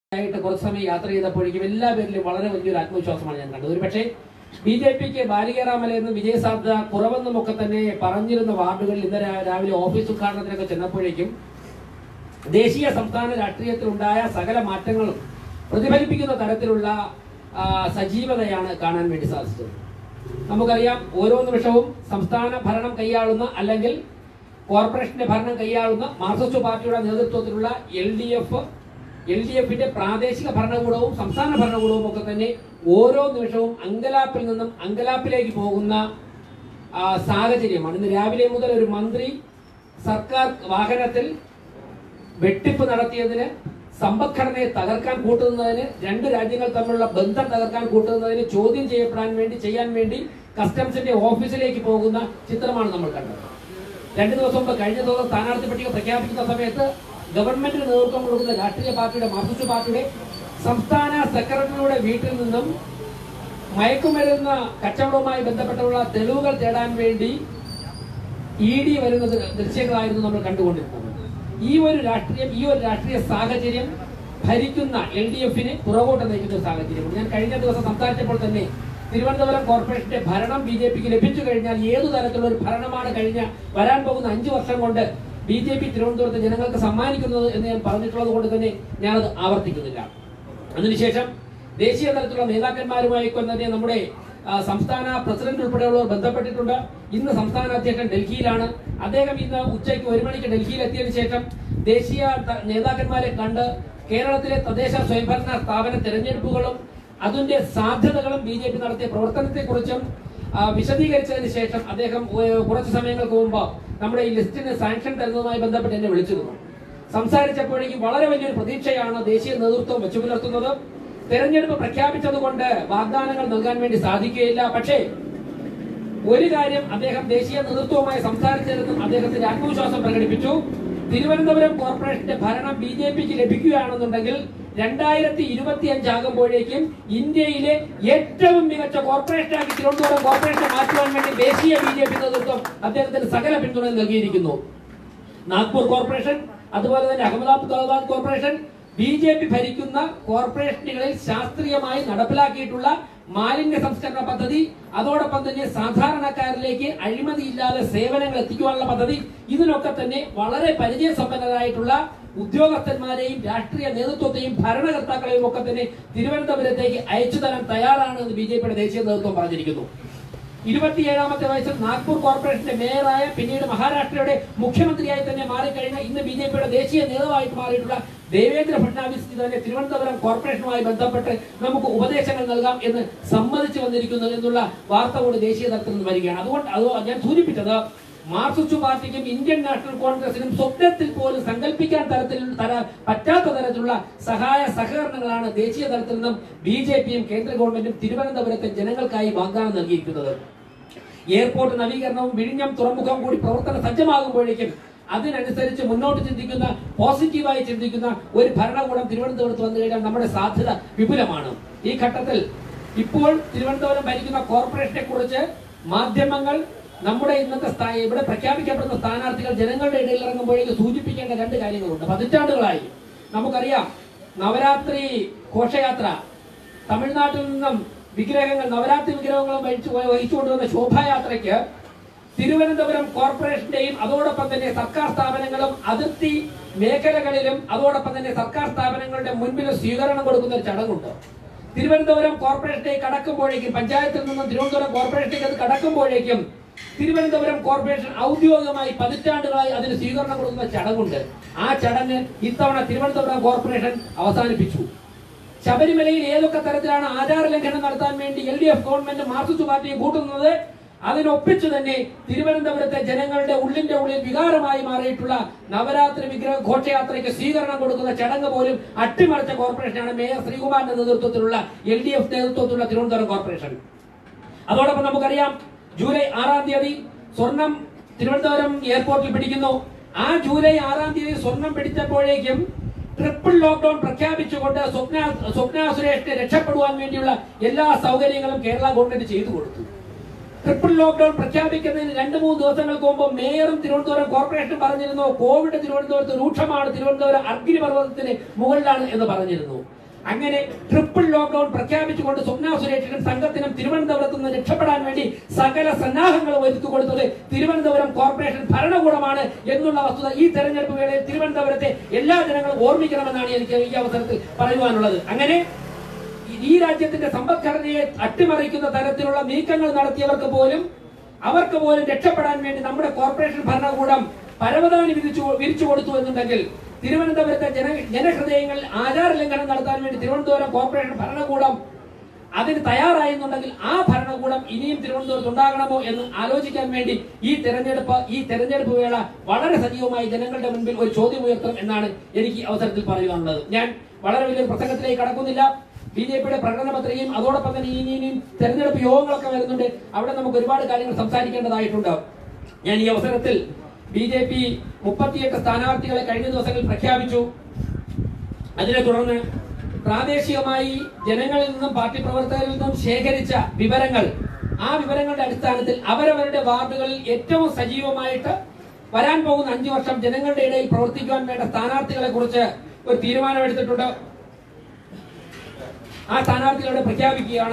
ആയിട്ട് കുറച്ച് സമയം യാത്ര ചെയ്തപ്പോഴേക്കും എല്ലാ പേരിലും വളരെ വലിയൊരു ആത്മവിശ്വാസമാണ് ഞാൻ കണ്ടത് ഒരു പക്ഷേ ബി ജെ പിക്ക് ബാലികേറാമലയെന്നും വിജയസാധ്യത കുറവെന്നും ഒക്കെ തന്നെ പറഞ്ഞിരുന്ന വാർഡുകളിൽ ഇന്ന് രാ- രാവിലെ ഓഫീസ് ഉദ്ഘാടനത്തിനൊക്കെ ചെന്നപ്പോഴേക്കും ദേശീയ സംസ്ഥാന രാഷ്ട്രീയത്തിലുണ്ടായ സകല മാറ്റങ്ങളും പ്രതിഫലിപ്പിക്കുന്ന തരത്തിലുള്ള ആ, സജീവതയാണ് കാണാൻ വേണ്ടി സാധിച്ചത് നമുക്കറിയാം ഓരോ നിമിഷവും സംസ്ഥാന ഭരണം കൈയാളുന്ന അല്ലെങ്കിൽ കോർപ്പറേഷന്റെ ഭരണം കൈയാളുന്ന മാർക്സിസ്റ്റ് പാർട്ടിയുടെ നേതൃത്വത്തിലുള്ള L D F L D എഫിന്റെ പ്രാദേശിക ഭരണകൂടവും സംസ്ഥാന ഭരണകൂടവും ഒക്കെ തന്നെ ഓരോ നിമിഷവും അങ്കലാപ്പിൽ നിന്നും അങ്കലാപ്പിലേക്ക് പോകുന്ന ആ, സാഹചര്യമാണ് ഇന്ന് രാവിലെ മുതൽ ഒരു മന്ത്രി സർക്കാർ വാഹനത്തിൽ വെട്ടിപ്പ് നടത്തിയതിന് സമ്പദ്ഘടനയെ തകർക്കാൻ കൂട്ടുന്നതിന് രണ്ട് രാജ്യങ്ങൾ തമ്മിലുള്ള ബന്ധം തകർക്കാൻ കൂട്ടുന്നതിന് ചോദ്യം ചെയ്യപ്പെടാൻ വേണ്ടി ചെയ്യാൻ വേണ്ടി കസ്റ്റംസിന്റെ ഓഫീസിലേക്ക് പോകുന്ന ചിത്രമാണ് നമ്മൾ കണ്ടത് രണ്ട് ദിവസം മുമ്പ് കഴിഞ്ഞ ദിവസം സ്ഥാനാർത്ഥി പട്ടിക പ്രഖ്യാപിക്കുന്ന സമയത്ത് ഗവൺമെന്റിന് നേതൃത്വം കൊടുക്കുന്ന രാഷ്ട്രീയ പാർട്ടിയുടെ മാർക്സിസ്റ്റ് പാർട്ടിയുടെ സംസ്ഥാന സെക്രട്ടറിയുടെ വീട്ടിൽ നിന്നും മയക്കുമരുന്ന് കച്ചവടവുമായി ബന്ധപ്പെട്ടുള്ള തെളിവുകൾ തേടാൻ വേണ്ടി ഇ ഡി വരുന്ന ദൃ- ദൃശ്യങ്ങളായിരുന്നു നമ്മൾ കണ്ടുകൊണ്ടിരുന്നത് ഈ ഒരു രാഷ്ട്രീയം ഈ ഒരു രാഷ്ട്രീയ സാഹചര്യം ഭരിക്കുന്ന എൽ ഡി എഫിന് പുറകോട്ട് നയിക്കുന്ന ഒരു സാഹചര്യമാണ് ഞാൻ കഴിഞ്ഞ ദിവസം സംസാരിച്ചപ്പോൾ തന്നെ തിരുവനന്തപുരം കോർപ്പറേഷന്റെ ഭരണം ബി ജെ പിക്ക് ലഭിച്ചു കഴിഞ്ഞാൽ ഏതു തരത്തിലുള്ള ഒരു ഭരണമാണ് കഴിഞ്ഞ വരാൻ പോകുന്ന അഞ്ചു വർഷം കൊണ്ട് ബി ജെ പി തിരുവനന്തപുരത്തെ ജനങ്ങൾക്ക് സമ്മാനിക്കുന്നത് എന്ന് ഞാൻ പറഞ്ഞിട്ടുള്ളത് കൊണ്ട് തന്നെ ഞാനത് ആവർത്തിക്കുന്നില്ല അതിനുശേഷം ദേശീയ തലത്തിലുള്ള നേതാക്കന്മാരുമായി തന്നെ നമ്മുടെ ആ, സംസ്ഥാന പ്രസിഡന്റ് ഉൾപ്പെടെയുള്ളവർ ബന്ധപ്പെട്ടിട്ടുണ്ട് ഇന്ന് സംസ്ഥാന അധ്യക്ഷൻ ഡൽഹിയിലാണ് അദ്ദേഹം ഇന്ന് ഉച്ചയ്ക്ക് ഒരു മണിക്ക് ഡൽഹിയിൽ എത്തിയതിനു ശേഷം ദേശീയ ത- നേതാക്കന്മാരെ കണ്ട് കേരളത്തിലെ തദ്ദേശ സ്വയംഭരണ സ്ഥാപന തെരഞ്ഞെടുപ്പുകളും അതിന്റെ സാധ്യതകളും ബി ജെ പി നടത്തിയ പ്രവർത്തനത്തെക്കുറിച്ചും ആ, വിശദീകരിച്ചതിന് ശേഷം അദ്ദേഹം ഏഹ്, കുറച്ച് സമയങ്ങൾക്ക് മുമ്പ് നമ്മുടെ ഈ ലിസ്റ്റിന് സാങ്ഷൻ തരുന്നതുമായി ബന്ധപ്പെട്ട് എന്നെ വിളിച്ചിരുന്നു സംസാരിച്ചപ്പോഴേക്കും വളരെ വലിയൊരു പ്രതീക്ഷയാണ് ദേശീയ നേതൃത്വം വെച്ചു പുലർത്തുന്നത് തെരഞ്ഞെടുപ്പ് പ്രഖ്യാപിച്ചതുകൊണ്ട് വാഗ്ദാനങ്ങൾ നൽകാൻ വേണ്ടി സാധിക്കുകയില്ല പക്ഷേ ഒരു കാര്യം അദ്ദേഹം ദേശീയ നേതൃത്വവുമായി സംസാരിച്ചതെന്നും അദ്ദേഹത്തിന്റെ ആത്മവിശ്വാസം പ്രകടിപ്പിച്ചു തിരുവനന്തപുരം കോർപ്പറേഷന്റെ ഭരണം ബി ജെ പിക്ക് ലഭിക്കുകയാണെന്നുണ്ടെങ്കിൽ രണ്ടായിരത്തി ഇരുപത്തി അഞ്ചാകുമ്പോഴേക്കും ഇന്ത്യയിലെ ഏറ്റവും മികച്ച കോർപ്പറേഷനാക്കി തിരുവനന്തപുരം കോർപ്പറേഷനെ മാറ്റുവാൻ വേണ്ടി ദേശീയ ബി ജെ പി നേതൃത്വം അദ്ദേഹത്തിന് സകല പിന്തുണ നൽകിയിരിക്കുന്നു നാഗ്പൂർ കോർപ്പറേഷൻ അതുപോലെ തന്നെ Ahmedabad corporation B J P ഭരിക്കുന്ന കോർപ്പറേഷനുകളിൽ ശാസ്ത്രീയമായി നടപ്പിലാക്കിയിട്ടുള്ള മാലിന്യ സംസ്കരണ പദ്ധതി അതോടൊപ്പം തന്നെ സാധാരണക്കാരിലേക്ക് അഴിമതിയില്ലാതെ സേവനങ്ങൾ എത്തിക്കുവാനുള്ള പദ്ധതി ഇതിനൊക്കെ തന്നെ വളരെ പരിചയസമ്പന്നരായിട്ടുള്ള ഉദ്യോഗസ്ഥന്മാരെയും രാഷ്ട്രീയ നേതൃത്വത്തെയും ഭരണകർത്താക്കളെയും ഒക്കെ തന്നെ തിരുവനന്തപുരത്തേക്ക് അയച്ചു തരാൻ തയ്യാറാണ് എന്ന് ബി ജെ പിയുടെ ദേശീയ നേതൃത്വം പറഞ്ഞിരിക്കുന്നു ഇരുപത്തിയേഴാമത്തെ വയസ്സിൽ നാഗ്പൂർ കോർപ്പറേഷന്റെ മേയറായ പിന്നീട് മഹാരാഷ്ട്രയുടെ മുഖ്യമന്ത്രിയായി തന്നെ മാറിക്കഴിഞ്ഞ ഇന്ന് ബി ജെ പിയുടെ ദേശീയ നേതാവായിട്ട് മാറിയിട്ടുള്ള ദേവേന്ദ്ര ഫഡ്നാവിസ് തന്നെ തിരുവനന്തപുരം കോർപ്പറേഷനുമായി ബന്ധപ്പെട്ട് നമുക്ക് ഉപദേശങ്ങൾ നൽകാം എന്ന് സമ്മതിച്ചു വന്നിരിക്കുന്നു എന്നുള്ള വാർത്ത കൂടി ദേശീയ തലത്തിൽ നിന്ന് വരികയാണ് അതുകൊണ്ട് അത് ഞാൻ സൂചിപ്പിച്ചത് മാർക്സിസ്റ്റ് പാർട്ടിക്കും ഇന്ത്യൻ നാഷണൽ കോൺഗ്രസിനും സ്വപ്നത്തിൽ പോലും സങ്കല്പിക്കാൻ തരത്തിൽ തര പറ്റാത്ത തരത്തിലുള്ള സഹായ സഹകരണങ്ങളാണ് ദേശീയ തലത്തിൽ നിന്നും ബി ജെ പിയും കേന്ദ്ര ഗവൺമെന്റും തിരുവനന്തപുരത്തെ ജനങ്ങൾക്കായി വാഗ്ദാനം നൽകിയിരിക്കുന്നത് എയർപോർട്ട് നവീകരണവും വിഴിഞ്ഞം തുറമുഖം കൂടി പ്രവർത്തന സജ്ജമാകുമ്പോഴേക്കും അതിനനുസരിച്ച് മുന്നോട്ട് ചിന്തിക്കുന്ന പോസിറ്റീവായി ചിന്തിക്കുന്ന ഒരു ഭരണകൂടം തിരുവനന്തപുരത്ത് വന്നു കഴിഞ്ഞാൽ നമ്മുടെ സാധ്യത വിപുലമാണ് ഈ ഘട്ടത്തിൽ ഇപ്പോൾ തിരുവനന്തപുരം ഭരിക്കുന്ന കോർപ്പറേഷനെ കുറിച്ച് മാധ്യമങ്ങൾ നമ്മുടെ ഇന്നത്തെ സ്ഥാ- ഇവിടെ പ്രഖ്യാപിക്കപ്പെടുന്ന സ്ഥാനാർത്ഥികൾ ജനങ്ങളുടെ ഇടയിൽ ഇറങ്ങുമ്പോഴേക്ക് സൂചിപ്പിക്കേണ്ട രണ്ട് കാര്യങ്ങളുണ്ട് പതിറ്റാണ്ടുകളായി നമുക്കറിയാം നവരാത്രി ഘോഷയാത്ര തമിഴ്നാട്ടിൽ നിന്നും വിഗ്രഹങ്ങൾ നവരാത്രി വിഗ്രഹങ്ങളും വഹിച്ചു വഹിച്ചുകൊണ്ടുവന്ന ശോഭായാത്രയ്ക്ക് തിരുവനന്തപുരം കോർപ്പറേഷന്റെയും അതോടൊപ്പം തന്നെ സർക്കാർ സ്ഥാപനങ്ങളും അതിർത്തി മേഖലകളിലും അതോടൊപ്പം തന്നെ സർക്കാർ സ്ഥാപനങ്ങളുടെ മുൻപിലും സ്വീകരണം കൊടുക്കുന്ന ഒരു ചടങ്ങുണ്ട് തിരുവനന്തപുരം കോർപ്പറേഷനിലേക്ക് കടക്കുമ്പോഴേക്കും പഞ്ചായത്തിൽ നിന്നും തിരുവനന്തപുരം കോർപ്പറേഷനിലേക്ക് അത് കടക്കുമ്പോഴേക്കും തിരുവനന്തപുരം കോർപ്പറേഷൻ ഔദ്യോഗികമായി പതിറ്റാണ്ടുകളായി അതിന് സ്വീകരണം കൊടുക്കുന്ന ചടങ്ങുണ്ട് ആ ചടങ്ങ് ഇത്തവണ തിരുവനന്തപുരം കോർപ്പറേഷൻ അവസാനിപ്പിച്ചു ശബരിമലയിൽ ഏതൊക്കെ തരത്തിലാണ് ആചാര ലംഘനം നടത്താൻ വേണ്ടി L D F government Marxist പാർട്ടിയെ കൂട്ടുന്നത് അതിനൊപ്പിച്ചു തന്നെ തിരുവനന്തപുരത്തെ ജനങ്ങളുടെ ഉള്ളിന്റെ ഉള്ളിൽ വികാരമായി മാറിയിട്ടുള്ള നവരാത്രി വിഗ്രഹ ഘോഷയാത്രയ്ക്ക് സ്വീകരണം കൊടുക്കുന്ന ചടങ്ങ് പോലും അട്ടിമറിച്ച കോർപ്പറേഷനാണ് മേയർ ശ്രീകുമാറിന്റെ നേതൃത്വത്തിലുള്ള എൽ ഡി എഫ് നേതൃത്വത്തിലുള്ള തിരുവനന്തപുരം കോർപ്പറേഷൻ അതോടൊപ്പം നമുക്കറിയാം ജൂലൈ ആറാം തീയതി സ്വർണം തിരുവനന്തപുരം എയർപോർട്ടിൽ പിടിക്കുന്നു ആ ജൂലൈ ആറാം തീയതി സ്വർണം പിടിച്ചപ്പോഴേക്കും ട്രിപ്പിൾ ലോക്ക്ഡൌൺ പ്രഖ്യാപിച്ചുകൊണ്ട് സ്വപ്ന സ്വപ്ന സുരേഷിനെ രക്ഷപ്പെടുവാൻ വേണ്ടിയുള്ള എല്ലാ സൗകര്യങ്ങളും കേരള ഗവൺമെന്റ് ചെയ്തു കൊടുത്തു ട്രിപ്പിൾ ലോക്ക്ഡൌൺ പ്രഖ്യാപിക്കുന്നതിന് രണ്ട് മൂന്ന് ദിവസങ്ങൾക്ക് മുമ്പ് മേയറും തിരുവനന്തപുരം കോർപ്പറേഷനും പറഞ്ഞിരുന്നു കോവിഡ് തിരുവനന്തപുരത്ത് രൂക്ഷമാണ് തിരുവനന്തപുരം അഗ്നിപർവ്വതത്തിന് മുകളിലാണ് എന്ന് പറഞ്ഞിരുന്നു അങ്ങനെ ട്രിപ്പിൾ ലോക്ക്ഡൌൺ പ്രഖ്യാപിച്ചുകൊണ്ട് സ്വപ്ന സുരേഷിനും സംഘത്തിനും തിരുവനന്തപുരത്ത് നിന്ന് രക്ഷപ്പെടാൻ വേണ്ടി സകല സന്നാഹങ്ങളും ഒരുക്കി കൊടുത്തത് തിരുവനന്തപുരം കോർപ്പറേഷൻ ഭരണകൂടമാണ് എന്നുള്ള വസ്തുത ഈ തെരഞ്ഞെടുപ്പ് വേളയിൽ തിരുവനന്തപുരത്തെ എല്ലാ ജനങ്ങളും ഓർമ്മിക്കണമെന്നാണ് എനിക്ക് ഈ അവസരത്തിൽ പറയുവാനുള്ളത് അങ്ങനെ ഈ- ഈ രാജ്യത്തിന്റെ സമ്പദ്ഘടനയെ അട്ടിമറിക്കുന്ന തരത്തിലുള്ള നീക്കങ്ങൾ നടത്തിയവർക്ക് പോലും അവർക്ക് പോലും രക്ഷപ്പെടാൻ വേണ്ടി നമ്മുടെ കോർപ്പറേഷൻ ഭരണകൂടം പരവതാനി വിരിച്ചു വിരിച്ചു കൊടുത്തു എന്നുണ്ടെങ്കിൽ തിരുവനന്തപുരത്തെ ജന ജനഹൃദയങ്ങളിൽ ആചാര ലംഘനം നടത്താൻ വേണ്ടി തിരുവനന്തപുരം കോർപ്പറേഷൻ ഭരണകൂടം അതിന് തയ്യാറായെന്നുണ്ടെങ്കിൽ ആ ഭരണകൂടം ഇനിയും തിരുവനന്തപുരത്ത് ഉണ്ടാകണമോ എന്ന് ആലോചിക്കാൻ വേണ്ടി ഈ തെരഞ്ഞെടുപ്പ് ഈ തെരഞ്ഞെടുപ്പ് വേള വളരെ സജീവമായി ജനങ്ങളുടെ മുൻപിൽ ഒരു ചോദ്യം ഉയർത്തും എന്നാണ് എനിക്ക് ഈ അവസരത്തിൽ പറയുവാനുള്ളത് ഞാൻ വളരെ വലിയൊരു പ്രസംഗത്തിലേക്ക് കടക്കുന്നില്ല ബി ജെ പിയുടെ പ്രകടന പത്രികയും അതോടൊപ്പം തന്നെ ഇനി ഇനിയും തെരഞ്ഞെടുപ്പ് യോഗങ്ങളൊക്കെ വരുന്നുണ്ട് അവിടെ നമുക്ക് ഒരുപാട് കാര്യങ്ങൾ സംസാരിക്കേണ്ടതായിട്ടുണ്ട് ഞാൻ ഈ അവസരത്തിൽ ബി ജെ പി മുപ്പത്തിയെട്ട് സ്ഥാനാർത്ഥികളെ കഴിഞ്ഞ ദിവസങ്ങളിൽ പ്രഖ്യാപിച്ചു അതിനെ തുടർന്ന് പ്രാദേശികമായി ജനങ്ങളിൽ നിന്നും പാർട്ടി പ്രവർത്തകരിൽ നിന്നും ശേഖരിച്ച വിവരങ്ങൾ ആ വിവരങ്ങളുടെ അടിസ്ഥാനത്തിൽ അവരവരുടെ വാർഡുകളിൽ ഏറ്റവും സജീവമായിട്ട് വരാൻ പോകുന്ന അഞ്ചു വർഷം ജനങ്ങളുടെ ഇടയിൽ പ്രവർത്തിക്കുവാൻ വേണ്ട സ്ഥാനാർത്ഥികളെ കുറിച്ച് ഒരു തീരുമാനമെടുത്തിട്ടുണ്ട് ആ സ്ഥാനാർത്ഥികളെ പ്രഖ്യാപിക്കുകയാണ്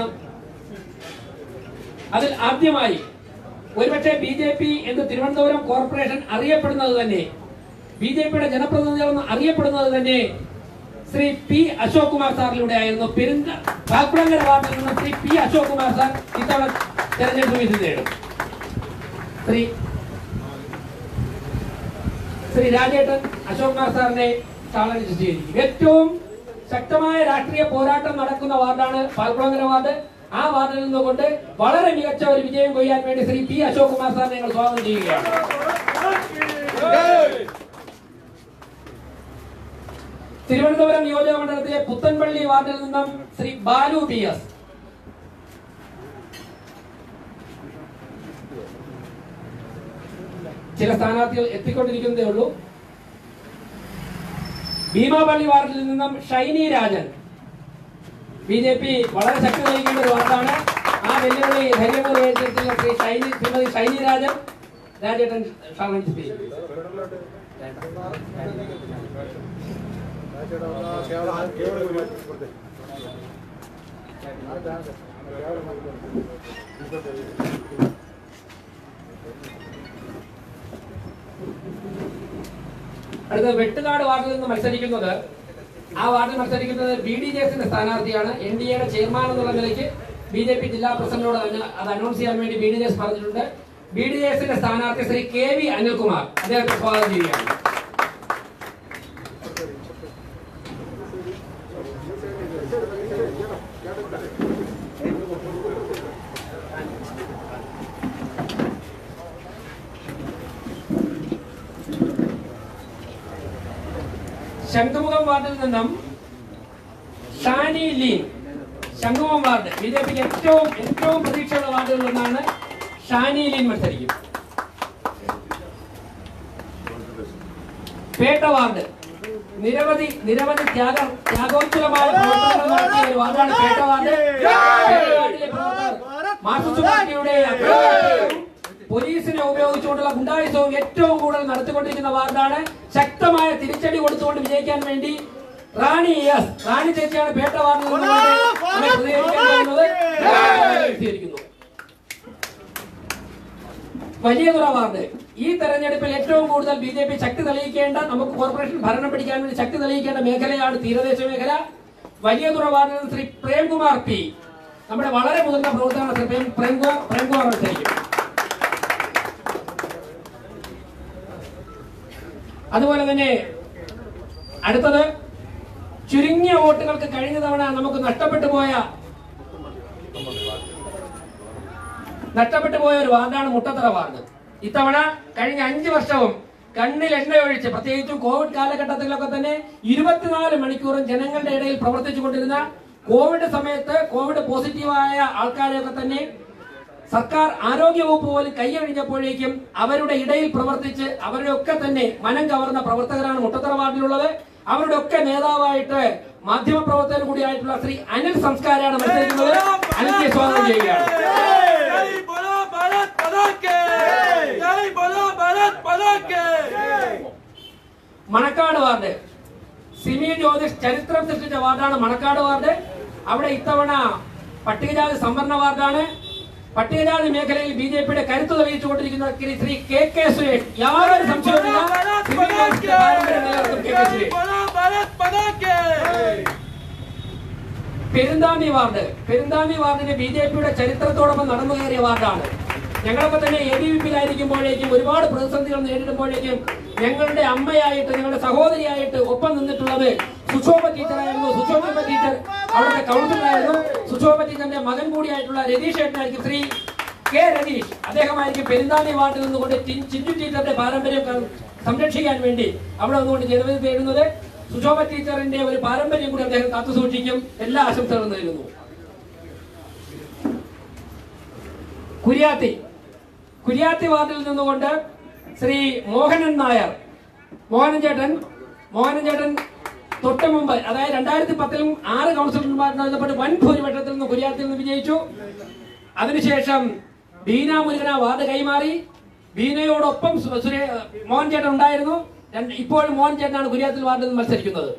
അതിൽ ആദ്യമായി ഒരുപക്ഷെ ബി ജെ പി എന്ന് തിരുവനന്തപുരം കോർപ്പറേഷൻ അറിയപ്പെടുന്നത് തന്നെ ബി ജെ പിയുടെ ജനപ്രതിനിധികളെന്ന് അറിയപ്പെടുന്നത് തന്നെ ശ്രീ പി അശോക് കുമാർ സാറിലൂടെ ആയിരുന്നു പെരുന്ത പാക്കുളങ്ങര വാർഡിൽ നിന്ന് ശ്രീ പി അശോക് കുമാർ സാർ ഇത്തവണ തെരഞ്ഞെടുപ്പ് വിധി നേടും ശ്രീ ശ്രീ രാജേട്ടൻ അശോക് കുമാർ സാറിനെ ചാലഞ്ച് ചെയ്തിരിക്കും ഏറ്റവും ശക്തമായ രാഷ്ട്രീയ പോരാട്ടം നടക്കുന്ന വാർഡാണ് പാൽക്കുളങ്ങര വാർഡ് ആ വാർഡിൽ നിന്നുകൊണ്ട് വളരെ മികച്ച ഒരു വിജയം കൊയ്യാൻ വേണ്ടി ശ്രീ പി അശോക് കുമാർ സാറിനെ ഞങ്ങൾ സ്വാഗതം ചെയ്യുകയാണ് തിരുവനന്തപുരം നിയോജക മണ്ഡലത്തിലെ പുത്തൻപള്ളി വാർഡിൽ നിന്നും ശ്രീ ബാലു പി എസ് ചില സ്ഥാനാർത്ഥികൾ എത്തിക്കൊണ്ടിരിക്കുന്നതേ ഉള്ളൂ ഭീമാപള്ളി വാർഡിൽ നിന്നും Shiny Rajan B J P വളരെ ശക്തി വഹിക്കേണ്ട ഒരു വാർഡാണ് ആ വെല്ലുവിളി ധൈര്യപൂർവ്വം ഏറ്റെടുത്തുള്ള ശ്രീ ഷൈനി ശ്രീമതി ഷൈനി രാജൻ രാജേട്ടൻ ഷാമൻ സ്പീക്ക് അടുത്ത വെട്ടുകാട് വാർഡിൽ നിന്ന് മത്സരിക്കുന്നത് ആ വാർഡിൽ മത്സരിക്കുന്നത് ബി ഡി ജെ എസിന്റെ സ്ഥാനാർത്ഥിയാണ് എൻ ഡി എയുടെ ചെയർമാൻ എന്നുള്ള നിലയ്ക്ക് ബി ജെ പി ജില്ലാ പ്രസിഡന്റിനോട് അന- അത് അനൗൺസ് ചെയ്യാൻ വേണ്ടി ബി ഡി ജെ എസ് പറഞ്ഞിട്ടുണ്ട് ബി ഡി ജെ എസിന്റെ സ്ഥാനാർത്ഥി ശ്രീ കെ വി അനിൽകുമാർ അദ്ദേഹത്തെ സ്വാഗതം ചെയ്യുകയാണ് ശംഖുമുഖം വാർഡിൽ നിന്നും Shani Leen Shanghumukham ward B J പിക്ക് ഏറ്റവും ഏറ്റവും പ്രതീക്ഷയുള്ള വാർഡുകളിൽ ഒന്നാണ് ഷാനി ലീൻ മത്സരിക്കും പേട്ട വാർഡ് നിരവധി നിരവധി ത്യാഗ ത്യാഗോജ്വലമായ പ്രവർത്തനങ്ങൾ നടത്തിയ ഒരു വാർഡാണ് പേട്ട വാർഡ് പേട്ട വാർഡിലെ പ്രവർത്തകർ മാർക്സിസ്റ്റ് പാർട്ടിയുടെ അക്രമവും പോലീസിനെ ഉപയോഗിച്ചുകൊണ്ടുള്ള ഗുണ്ടായുസവും ഏറ്റവും കൂടുതൽ നടത്തിക്കൊണ്ടിരിക്കുന്ന വാർഡാണ് ശക്തമായ തിരിച്ചടി കൊടുത്തുകൊണ്ട് വിജയിക്കാൻ വേണ്ടി റാണി എസ് റാണി ചേച്ചിയാണ് പേട്ട വാർഡിൽ നിന്നുകൊണ്ട് നമ്മെ പ്രതികരിക്കാൻ പോകുന്നത് എത്തിയിരിക്കുന്നു വലിയ തുറ വാർഡ് ഈ തെരഞ്ഞെടുപ്പിൽ ഏറ്റവും കൂടുതൽ ബി ജെ പി ശക്തി തെളിയിക്കേണ്ട നമുക്ക് കോർപ്പറേഷൻ ഭരണം പിടിക്കാൻ വേണ്ടി ശക്തി തെളിയിക്കേണ്ട മേഖലയാണ് തീരദേശ മേഖല വലിയ തുറ വാർഡിൽ നിന്ന് ശ്രീ പ്രേംകുമാർ പി നമ്മുടെ വളരെ മുതിർന്ന പ്രവർത്തകനാണ് ശ്രീ പ്രേം പ്രേംകുമാർ പ്രേംകുമാർ മത്സരിക്കും അതുപോലെ തന്നെ അടുത്തത് ചുരുങ്ങിയ വോട്ടുകൾക്ക് കഴിഞ്ഞ തവണ നമുക്ക് നഷ്ടപ്പെട്ടു പോയ നഷ്ടപ്പെട്ടു പോയ ഒരു വാർഡാണ് മുട്ടത്തറ വാർഡ് ഇത്തവണ കഴിഞ്ഞ അഞ്ചു വർഷവും കണ്ണിൽ എണ്ണയൊഴിച്ച് പ്രത്യേകിച്ചും കോവിഡ് കാലഘട്ടത്തിലൊക്കെ തന്നെ ഇരുപത്തിനാല് മണിക്കൂറും ജനങ്ങളുടെ ഇടയിൽ പ്രവർത്തിച്ചു കൊണ്ടിരുന്ന കോവിഡ് സമയത്ത് കോവിഡ് പോസിറ്റീവായ ആൾക്കാരെയൊക്കെ തന്നെ സർക്കാർ ആരോഗ്യ വകുപ്പ് പോലും കൈയഴിഞ്ഞപ്പോഴേക്കും അവരുടെ ഇടയിൽ പ്രവർത്തിച്ച് അവരുടെ ഒക്കെ തന്നെ മനം കവർന്ന പ്രവർത്തകരാണ് മുട്ടത്തറ വാർഡിലുള്ളത് അവരുടെ ഒക്കെ നേതാവായിട്ട് മാധ്യമ പ്രവർത്തകർ കൂടിയായിട്ടുള്ള ശ്രീ അനിൽ സംസ്കാരാണ് മത്സരിക്കുന്നത് അനിൽക്ക് സ്വാഗതം ചെയ്യുകയാണ് जय बोलो भारत माता के जय बोलो भारत माता के മണക്കാട് വാർഡ് സിമി ജ്യോതിഷ് ചരിത്രം സൃഷ്ടിച്ച വാർഡാണ് മണക്കാട് വാർഡ് അവിടെ ഇത്തവണ പട്ടികജാതി സംവരണ വാർഡാണ് പട്ടികജാതി മേഖലയിൽ ബി ജെ പിയുടെ കരുത്ത് തെളിയിച്ചുകൊണ്ടിരിക്കുന്ന ശ്രീ- ശ്രീ കെ കെ സുരേഷ് യാതൊരു സംശയവുമില്ല സിമി ജ്യോതിഷിന്റെ പാരമ്പര്യം നിലനിർത്തും കെ കെ സുരേഷ് बोलो भारत माता के പെരുന്താമി വാർഡ് പെരുന്താമി വാർഡിന് ബി ജെ പിയുടെ ചരിത്രത്തോടൊപ്പം നടന്നു കയറിയ വാർഡാണ് ഞങ്ങളൊക്കെ തന്നെ എ ബി വി പിയിലായിരിക്കുമ്പോഴേക്കും ഒരുപാട് പ്രതിസന്ധികൾ നേരിടുമ്പോഴേക്കും ഞങ്ങളുടെ അമ്മയായിട്ട് ഞങ്ങളുടെ സഹോദരിയായിട്ട് ഒപ്പം നിന്നിട്ടുള്ളത് സുശോഭ ടീച്ചറായിരുന്നു സുശോഭ ടീച്ചർ അവിടുത്തെ കൗൺസിലറായിരുന്നു സുശോഭ ടീച്ചറിന്റെ മകൻ കൂടിയായിട്ടുള്ള രതീഷ് ഏട്ടനായിരിക്കും ശ്രീ കെ രതീഷ് അദ്ദേഹമായിരിക്കും പെരുന്താമി വാർഡിൽ നിന്നുകൊണ്ട് ടി- ചിഞ്ചു ടീച്ചറുടെ പാരമ്പര്യം ക- സംരക്ഷിക്കാൻ വേണ്ടി അവിടെ നിന്നുകൊണ്ട് ജനവിധി തേടുന്നത് സുശോഭ ടീച്ചറിന്റെ ഒരു പാരമ്പര്യം കൂടി അദ്ദേഹം കാത്തു സൂക്ഷിക്കും എല്ലാ ആശംസകളും നേരുന്നു കുര്യാത്തി കുര്യാത്തി വാർഡിൽ നിന്നുകൊണ്ട് ശ്രീ മോഹനൻ നായർ മോഹനൻ ചേട്ടൻ മോഹനൻ ചേട്ടൻ തൊട്ട് മുമ്പ് അതായത് രണ്ടായിരത്തി പത്തിലും ആറ് കൗൺസിലർമാരുമായി ബന്ധപ്പെട്ട് വൻ ഭൂരിപക്ഷത്തിൽ നിന്ന് കുര്യാത്തിൽ നിന്ന് വിജയിച്ചു അതിനുശേഷം ബീന മുരുകന വാർഡ് കൈമാറി ബീനയോടൊപ്പം സു- സുരേ മോഹൻ ചേട്ടൻ ഉണ്ടായിരുന്നു രണ്ട്- ഇപ്പോൾ മോഹൻ ചേട്ടനാണ് കുര്യാത്തിൽ വാർഡിൽ നിന്ന് മത്സരിക്കുന്നത്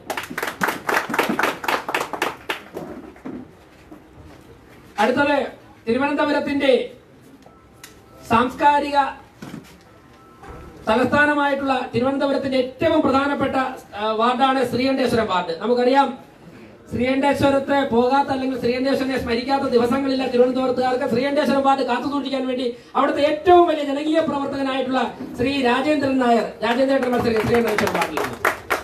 അടുത്തത് തിരുവനന്തപുരത്തിന്റെ സാംസ്കാരിക തലസ്ഥാനമായിട്ടുള്ള തിരുവനന്തപുരത്തിന്റെ ഏറ്റവും പ്രധാനപ്പെട്ട ആ, വാർഡാണ് ശ്രീകണ്ഠേശ്വരം വാർഡ് നമുക്കറിയാം ശ്രീകണ്ഠേശ്വരത്തെ പോകാത്ത അല്ലെങ്കിൽ ശ്രീകണ്ഠേശ്വരനെ സ്മരിക്കാത്ത ദിവസങ്ങളില്ല തിരുവനന്തപുരത്തുകാർക്ക് ശ്രീകണ്ഠേശ്വരം വാർഡ് കാത്തു സൂക്ഷിക്കാൻ വേണ്ടി അവിടുത്തെ ഏറ്റവും വലിയ ജനകീയ പ്രവർത്തകനായിട്ടുള്ള ശ്രീ രാജേന്ദ്രൻ നായർ രാജേന്ദ്രൻ മത്സരിക്കും ശ്രീകണ്ഠേശ്വരം വാർഡിൽ നിന്ന്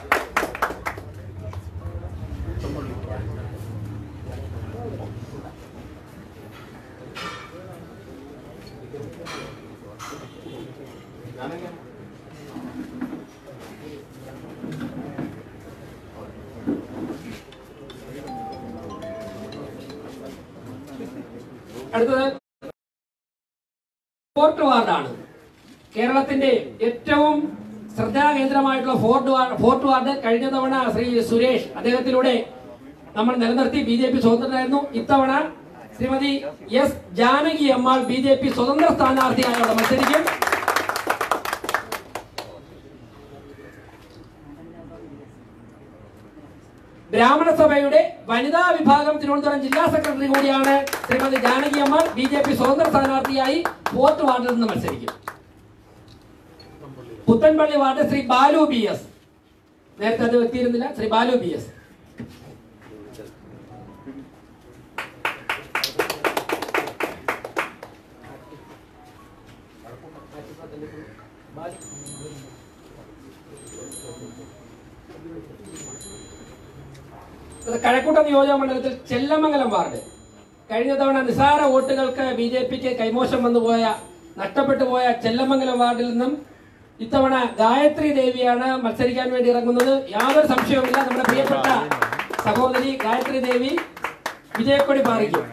അടുത്തത് ഫോർട്ട് വാർഡാണ് കേരളത്തിന്റെ ഏറ്റവും ശ്രദ്ധാകേന്ദ്രമായിട്ടുള്ള ഫോർട്ട് വാർഡ് ഫോർട്ട് വാർഡ് കഴിഞ്ഞ തവണ ശ്രീ സുരേഷ് അദ്ദേഹത്തിലൂടെ നമ്മൾ നിലനിർത്തി ബി ജെ പി സ്വതന്ത്രരായിരുന്നു ഇത്തവണ Shrimati S Janaki Ammal B J P സ്വതന്ത്ര സ്ഥാനാർത്ഥിയായി അവിടെ മത്സരിക്കും ബ്രാഹ്മണ സഭയുടെ വനിതാ വിഭാഗം തിരുവനന്തപുരം ജില്ലാ സെക്രട്ടറി കൂടിയാണ് ശ്രീമതി ജാനകി അമ്മ ബി ജെ പി സ്വതന്ത്ര സ്ഥാനാർത്ഥിയായി ഫോർട്ട് വാർഡിൽ നിന്ന് മത്സരിക്കും Puthenpally ward Shri Balu B S നേരത്തെ അത് എത്തിയിരുന്നില്ല ശ്രീ ബാലു ബി എസ് ഇത് കഴക്കൂട്ടം നിയോജക മണ്ഡലത്തിൽ ചെല്ലമംഗലം വാർഡ് കഴിഞ്ഞ തവണ നിസാര വോട്ടുകൾക്ക് ബി ജെ പിക്ക് കൈമോശം വന്നുപോയ നഷ്ടപ്പെട്ടു പോയ ചെല്ലമംഗലം വാർഡിൽ നിന്നും ഇത്തവണ ഗായത്രി ദേവിയാണ് മത്സരിക്കാൻ വേണ്ടി ഇറങ്ങുന്നത് യാതൊരു സംശയവുമില്ല നമ്മുടെ പ്രിയപ്പെട്ട സഹോദരി ഗായത്രി ദേവി വിജയക്കൊടി പാറിക്കും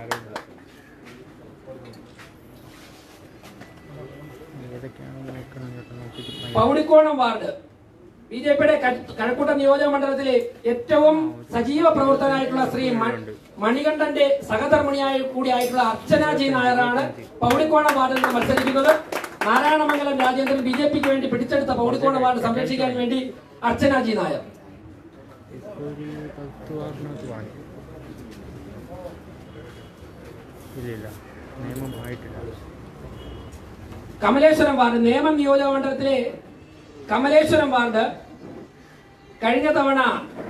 പൗടിക്കോണം വാർഡ് ബി ജെ പിയുടെ കഴക്കൂട്ടം നിയോജക മണ്ഡലത്തിലെ ഏറ്റവും സജീവ പ്രവർത്തകനായിട്ടുള്ള ശ്രീ മ- മണികണ്ഠന്റെ സഹധർമ്മിണിയായ കൂടിയായിട്ടുള്ള അർച്ചന ജി നായരാണ് പൗടിക്കോണം വാർഡിൽ നിന്ന് മത്സരിക്കുന്നത് നാരായണമംഗലം രാജേന്ദ്രൻ ബി ജെ പിക്ക് വേണ്ടി പിടിച്ചെടുത്ത പൗടിക്കോണം വാർഡ് സംരക്ഷിക്കാൻ വേണ്ടി അർച്ചന ജി നായർ ഒരു പത്ത് വാറിനകത്ത് വാങ്ങി ഇല്ലില്ല നിയമം ആയിട്ടില്ല കമലേശ്വരം വാർഡ് നേമം നിയോജക മണ്ഡലത്തിലെ കമലേശ്വരം വാർഡ് കഴിഞ്ഞ തവണ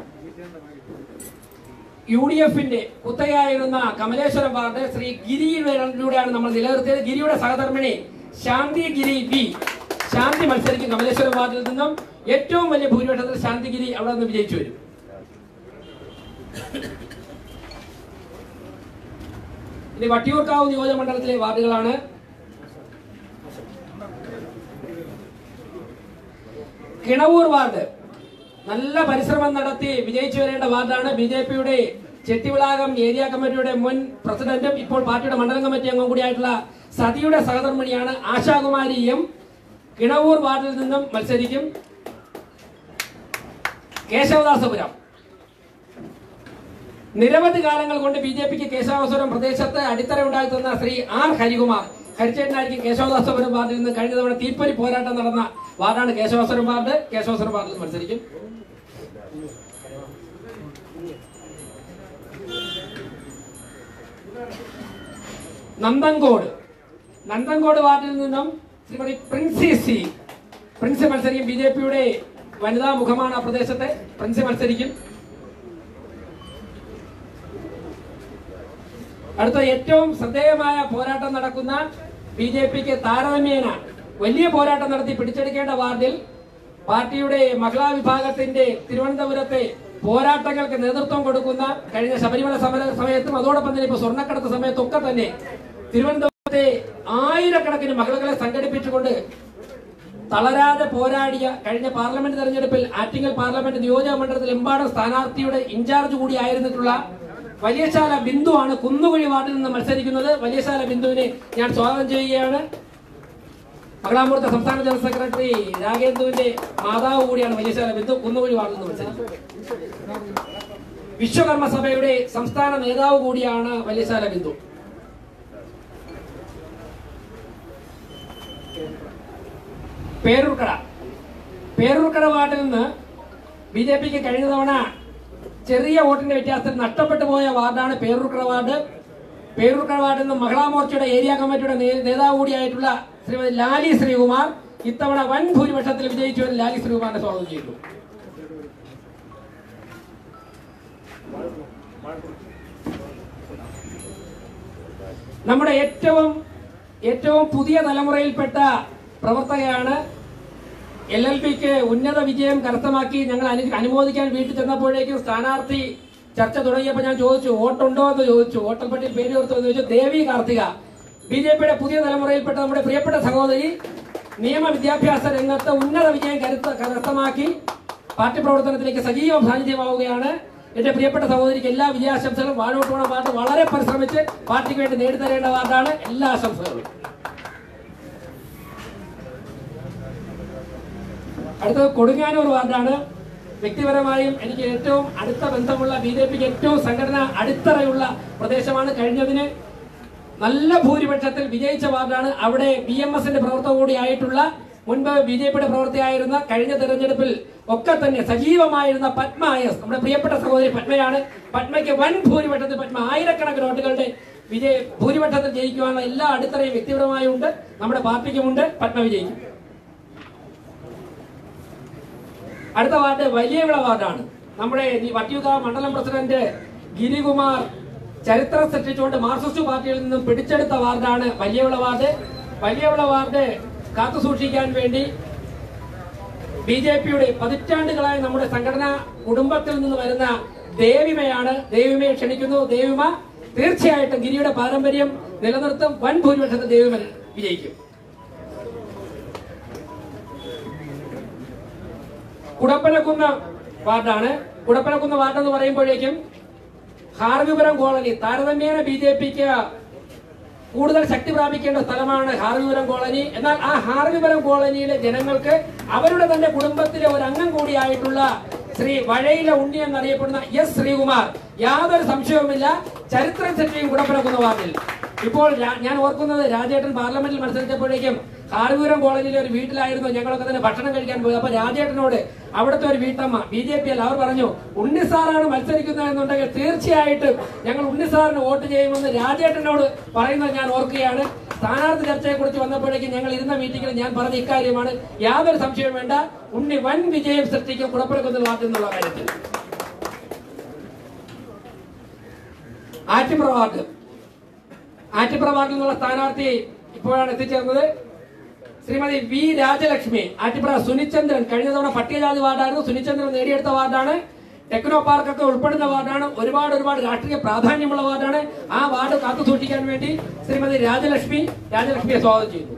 യു ഡി എഫിന്റെ കുത്തകയായിരുന്ന കമലേശ്വരം വാർഡ് ശ്രീ ഗിരിയിലൂടെയാണ് നമ്മൾ നിലനിർത്തിയത് ഗിരിയുടെ സഹധർമ്മിണി ശാന്തി ഗിരി ബി ശാന്തി മത്സരിക്കും കമലേശ്വരം വാർഡിൽ നിന്നും ഏറ്റവും വലിയ ഭൂരിപക്ഷത്തിൽ ശാന്തിഗിരി അവിടെ നിന്ന് വിജയിച്ചു വരും ഇനി വട്ടിയൂർക്കാവ് നിയോജക മണ്ഡലത്തിലെ വാർഡുകളാണ് കിണവൂർ വാർഡ് നല്ല പരിശ്രമം നടത്തി വിജയിച്ചു വരേണ്ട വാർഡാണ് ബി ജെ പിയുടെ ചെട്ടിവിളാകം ഏരിയ കമ്മിറ്റിയുടെ മുൻ പ്രസിഡന്റും ഇപ്പോൾ പാർട്ടിയുടെ മണ്ഡലം കമ്മിറ്റി അംഗം കൂടിയായിട്ടുള്ള സതിയുടെ സഹധർമ്മിണിയാണ് ആശാകുമാരി എം കിണവൂർ വാർഡിൽ നിന്നും മത്സരിക്കും കേശവദാസപുരം നിരവധി കാലങ്ങൾ കൊണ്ട് ബി ജെ പിക്ക് കേശവദാസപുരം പ്രദേശത്ത് അടിത്തറ ഉണ്ടായി തന്ന ശ്രീ ആർ ഹരികുമാർ ഹരിച്ചേട്ടനായിരിക്കും കേശവദാസപുരം വാർഡിൽ നിന്ന് കഴിഞ്ഞ തവണ തീപ്പൊരി പോരാട്ടം നടന്ന വാർഡാണ് കേശവദാസപുരം വാർഡ് കേശവദാസപുരം വാർഡിൽ നിന്ന് മത്സരിക്കും നന്ദൻകോട് നന്ദൻകോട് വാർഡിൽ നിന്നും ശ്രീമതി പ്രിൻസി സി പ്രിൻസി മത്സരിക്കും ബി ജെ പിയുടെ വനിതാ മുഖമാണ് ആ പ്രദേശത്തെ പ്രിൻസി മത്സരിക്കും അടുത്ത ഏറ്റവും ശ്രദ്ധേയമായ പോരാട്ടം നടക്കുന്ന ബി ജെ പിക്ക് താരതമ്യേന വലിയ പോരാട്ടം നടത്തി പിടിച്ചെടുക്കേണ്ട വാർഡിൽ പാർട്ടിയുടെ മഹിളാ വിഭാഗത്തിന്റെ തിരുവനന്തപുരത്തെ പോരാട്ടങ്ങൾക്ക് നേതൃത്വം കൊടുക്കുന്ന കഴിഞ്ഞ ശബരിമല സമര സമയത്തും അതോടൊപ്പം തന്നെ ഇപ്പൊ സ്വർണ്ണക്കടത്ത് സമയത്തൊക്കെ തന്നെ തിരുവനന്തപുരത്തെ ആയിരക്കണക്കിന് മഹിളകളെ സംഘടിപ്പിച്ചുകൊണ്ട് തളരാതെ പോരാടിയ കഴിഞ്ഞ പാർലമെന്റ് തെരഞ്ഞെടുപ്പിൽ ആറ്റിങ്ങൽ പാർലമെന്റ് നിയോജക മണ്ഡലത്തിൽ എമ്പാടും സ്ഥാനാർത്ഥിയുടെ ഇൻചാർജ് കൂടി ആയിരുന്നിട്ടുള്ള വലിയശാല ബിന്ദു ആണ് കുന്നുകുഴി വാർഡിൽ നിന്ന് മത്സരിക്കുന്നത് വലിയശാല ബിന്ദുവിനെ ഞാൻ സ്വാഗതം ചെയ്യുകയാണ് മകളാമൂർത്ത സംസ്ഥാന ജനറൽ സെക്രട്ടറി രാഗേന്ദുവിന്റെ മാതാവ് കൂടിയാണ് വലിയശാല ബിന്ദു കുന്നുകുഴി വാർഡിൽ നിന്ന് മത്സരിക്കുന്നത് വിശ്വകർമ്മ സഭയുടെ സംസ്ഥാന നേതാവ് കൂടിയാണ് വലിയശാല ബിന്ദു പേരൂർക്കട പേരൂർക്കട വാർഡിൽ നിന്ന് ബി ജെ പിക്ക് കഴിഞ്ഞ തവണ ചെറിയ വോട്ടിന്റെ വ്യത്യാസത്തിൽ നഷ്ടപ്പെട്ടു പോയ വാർഡാണ് പേരൂർക്കട വാർഡ് പേരൂർക്കട വാർഡിൽ നിന്ന് മഹിളാ മോർച്ചയുടെ ഏരിയ കമ്മിറ്റിയുടെ നേ- നേതാവ് കൂടിയായിട്ടുള്ള ശ്രീമതി ലാലി ശ്രീകുമാർ ഇത്തവണ വൻ ഭൂരിപക്ഷത്തിൽ വിജയിച്ചു എന്ന് ലാലി ശ്രീകുമാറിനെ സ്വാഗതം ചെയ്തു നമ്മുടെ ഏറ്റവും ഏറ്റവും പുതിയ തലമുറയിൽപ്പെട്ട പ്രവർത്തകയാണ് എൽ എൽ പിക്ക് ഉന്നത വിജയം കരസ്ഥമാക്കി ഞങ്ങൾ അനു- അനുമോദിക്കാൻ വീട്ടിൽ ചെന്നപ്പോഴേക്കും സ്ഥാനാർത്ഥി ചർച്ച തുടങ്ങിയപ്പോൾ ഞാൻ ചോദിച്ചു വോട്ടുണ്ടോ എന്ന് ചോദിച്ചു വോട്ടർ പട്ടികയിൽ പേര് ഓർത്തു എന്ന് ചോദിച്ചു ദേവി കാർത്തിക ബി ജെ പിയുടെ പുതിയ തലമുറയിൽപ്പെട്ട നമ്മുടെ പ്രിയപ്പെട്ട സഹോദരി നിയമ വിദ്യാഭ്യാസ രംഗത്ത് ഉന്നത വിജയം കരുത്ത കരസ്ഥമാക്കി പാർട്ടി പ്രവർത്തനത്തിലേക്ക് സജീവ സാന്നിധ്യമാവുകയാണ് എന്റെ പ്രിയപ്പെട്ട സഹോദരിക്ക് എല്ലാ വിജയാശംസകളും വാഴോട്ട് പോണ പാർട്ടി വളരെ പരിശ്രമിച്ച് പാർട്ടിക്ക് വേണ്ടി നേടിത്തരേണ്ട വാർഡാണ് എല്ലാ ആശംസകളും അടുത്തത് കൊടുങ്ങാനൂർ വാർഡാണ് വ്യക്തിപരമായും എനിക്ക് ഏറ്റവും അടുത്ത ബന്ധമുള്ള ബി ജെ പിക്ക് ഏറ്റവും സംഘടന അടിത്തറയുള്ള പ്രദേശമാണ് കഴിഞ്ഞതിന് നല്ല ഭൂരിപക്ഷത്തിൽ വിജയിച്ച വാർഡാണ് അവിടെ ബി എം എസിന്റെ പ്രവർത്തക കൂടിയായിട്ടുള്ള മുൻപ് ബി ജെ പിയുടെ പ്രവർത്തിയായിരുന്ന കഴിഞ്ഞ തെരഞ്ഞെടുപ്പിൽ ഒക്കെ തന്നെ സജീവമായിരുന്ന പത്മ എസ് നമ്മുടെ പ്രിയപ്പെട്ട സഹോദരി പത്മയാണ് പത്മയ്ക്ക് വൻ ഭൂരിപക്ഷത്തിൽ പത്മ ആയിരക്കണക്കിന് വോട്ടുകളുടെ വിജയ ഭൂരിപക്ഷത്തിൽ ജയിക്കുവാനുള്ള എല്ലാ അടിത്തറയും വ്യക്തിപരമായും ഉണ്ട് നമ്മുടെ പാർട്ടിക്കുമുണ്ട് പത്മ വിജയിക്കും അടുത്ത വാർഡ് വലിയവിള വാർഡാണ് നമ്മുടെ ഈ വട്ടിയൂർക്കാവ് മണ്ഡലം പ്രസിഡന്റ് ഗിരികുമാർ ചരിത്രം സൃഷ്ടിച്ചുകൊണ്ട് മാർക്സിസ്റ്റ് പാർട്ടിയിൽ നിന്നും പിടിച്ചെടുത്ത വാർഡാണ് വലിയവിള വാർഡ് വലിയവിള വാർഡ് കാത്തു സൂക്ഷിക്കാൻ വേണ്ടി ബി ജെ പിയുടെ പതിറ്റാണ്ടുകളായി നമ്മുടെ സംഘടനാ കുടുംബത്തിൽ നിന്ന് വരുന്ന ദേവിമയാണ് ദേവിമയെ ക്ഷണിക്കുന്നു ദേവിമ തീർച്ചയായിട്ടും ഗിരിയുടെ പാരമ്പര്യം നിലനിർത്തും വൻ ഭൂരിപക്ഷത്തിൽ ദേവിമ വിജയിക്കും കുടപ്പനക്കുന്ന് വാർഡാണ് കുടപ്പനക്കുന്ന് വാർഡ് എന്ന് പറയുമ്പോഴേക്കും ഹാർവിപുരം കോളനി താരതമ്യേന ബി ജെ പിക്ക് കൂടുതൽ ശക്തി പ്രാപിക്കേണ്ട സ്ഥലമാണ് ഹാർവിപുരം കോളനി എന്നാൽ ആ ഹാർവിപുരം കോളനിയിലെ ജനങ്ങൾക്ക് അവരുടെ തന്നെ കുടുംബത്തിലെ ഒരു അംഗം കൂടിയായിട്ടുള്ള ശ്രീ വഴയില ഉണ്ണി എന്നറിയപ്പെടുന്ന എസ് ശ്രീകുമാർ യാതൊരു സംശയവുമില്ല ചരിത്രം സൃഷ്ടിയും കുടപ്പനക്കുന്ന വാർഡിൽ ഇപ്പോൾ രാ- ഞാൻ ഓർക്കുന്നത് രാജേട്ടൻ പാർലമെന്റിൽ മത്സരിച്ചപ്പോഴേക്കും ഹാർവൂരം കോളനിയിലെ ഒരു വീട്ടിലായിരുന്നു ഞങ്ങളൊക്കെ തന്നെ ഭക്ഷണം കഴിക്കാൻ പോയി അപ്പൊ രാജേട്ടനോട് അവിടുത്തെ ഒരു വീട്ടമ്മ ബി ജെ പി അല്ല അവർ പറഞ്ഞു ഉണ്ണിസാറാണ് മത്സരിക്കുന്നത് എന്നുണ്ടെങ്കിൽ തീർച്ചയായിട്ടും ഞങ്ങൾ ഉണ്ണിസാറിന് വോട്ട് ചെയ്യുമെന്ന് രാജേട്ടനോട് പറയുന്നത് ഞാൻ ഓർക്കുകയാണ് സ്ഥാനാർത്ഥി ചർച്ചയെ കുറിച്ച് വന്നപ്പോഴേക്കും ഞങ്ങൾ ഇരുന്ന മീറ്റിംഗിൽ ഞാൻ പറഞ്ഞ ഇക്കാര്യമാണ് യാതൊരു സംശയവും വേണ്ട ഉണ്ണി വൻ വിജയം സൃഷ്ടിക്കും കുടപ്പുറക്കുന്ന വാർഡ് എന്നുള്ള കാര്യത്തിൽ ആറ്റിപ്ര വാർഡ് ആറ്റിപ്ര വാർഡിൽ നിന്നുള്ള സ്ഥാനാർത്ഥി ഇപ്പോഴാണ് എത്തിച്ചേർന്നത് ശ്രീമതി വി രാജലക്ഷ്മി ആറ്റിപ്ര സുനിചന്ദ്രൻ കഴിഞ്ഞ തവണ പട്ടികജാതി വാർഡായിരുന്നു സുനിചന്ദ്രൻ നേടിയെടുത്ത വാർഡാണ് ടെക്നോ പാർക്കൊക്കെ ഉൾപ്പെടുന്ന വാർഡാണ് ഒരുപാട് ഒരുപാട് രാഷ്ട്രീയ പ്രാധാന്യമുള്ള വാർഡാണ് ആ വാർഡ് കാത്തു സൂക്ഷിക്കാൻ വേണ്ടി ശ്രീമതി രാജലക്ഷ്മി രാജലക്ഷ്മിയെ സ്വാഗതം ചെയ്യുന്നു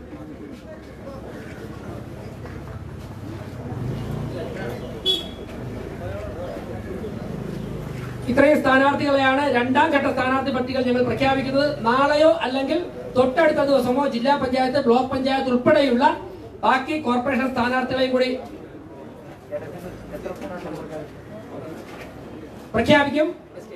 ഇത്രയും സ്ഥാനാർത്ഥികളെയാണ് രണ്ടാം ഘട്ട സ്ഥാനാർത്ഥി പട്ടിക ഞങ്ങൾ പ്രഖ്യാപിക്കുന്നത് നാളെയോ അല്ലെങ്കിൽ തൊട്ടടുത്ത ദിവസമോ ജില്ലാ പഞ്ചായത്ത് ബ്ലോക്ക് പഞ്ചായത്ത് ഉൾപ്പെടെയുള്ള ബാക്കി കോർപ്പറേഷൻ സ്ഥാനാർത്ഥികളെയും കൂടി പ്രഖ്യാപിക്കും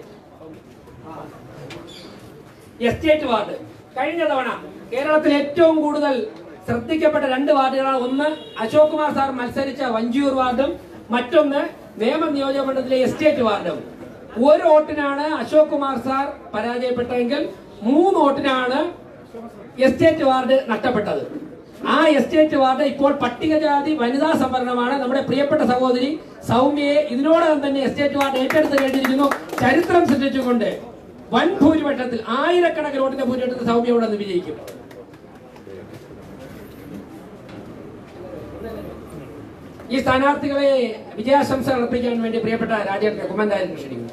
എസ്റ്റേറ്റ് വാർഡ് കഴിഞ്ഞ തവണ കേരളത്തിൽ ഏറ്റവും കൂടുതൽ ശ്രദ്ധിക്കപ്പെട്ട രണ്ട് വാർഡുകളാണ് ഒന്ന് അശോക് കുമാർ സാർ മത്സരിച്ച വഞ്ചിയൂർ വാർഡും മറ്റൊന്ന് നേമം നിയോജക മണ്ഡലത്തിലെ എസ്റ്റേറ്റ് വാർഡും ഒരു വോട്ടിനാണ് അശോക് കുമാർ സാർ പരാജയപ്പെട്ടതെങ്കിൽ മൂന്ന് വോട്ടിനാണ് എസ്റ്റേറ്റ് വാർഡ് നഷ്ടപ്പെട്ടത് ആ എസ്റ്റേറ്റ് വാർഡ് ഇപ്പോൾ പട്ടികജാതി വനിതാ സംവരണമാണ് നമ്മുടെ പ്രിയപ്പെട്ട സഹോദരി സൗമ്യയെ ഇതിനോടകം തന്നെ എസ്റ്റേറ്റ് വാർഡ് ഏറ്റെടുത്ത് കഴിഞ്ഞിരിക്കുന്നു ചരിത്രം സൃഷ്ടിച്ചുകൊണ്ട് വൻ ഭൂരിപക്ഷത്തിൽ ആയിരക്കണക്കിന് വോട്ടിന്റെ ഭൂരിപക്ഷത്തിൽ സൗമ്യ ഇവിടെ നിന്ന് വിജയിക്കും ഈ സ്ഥാനാർത്ഥികളെ വിജയാശംസ അർപ്പിക്കാൻ വേണ്ടി പ്രിയപ്പെട്ട രാജേന്ദ്ര കുമ്മന്താരൻ ക്ഷണിക്കുന്നു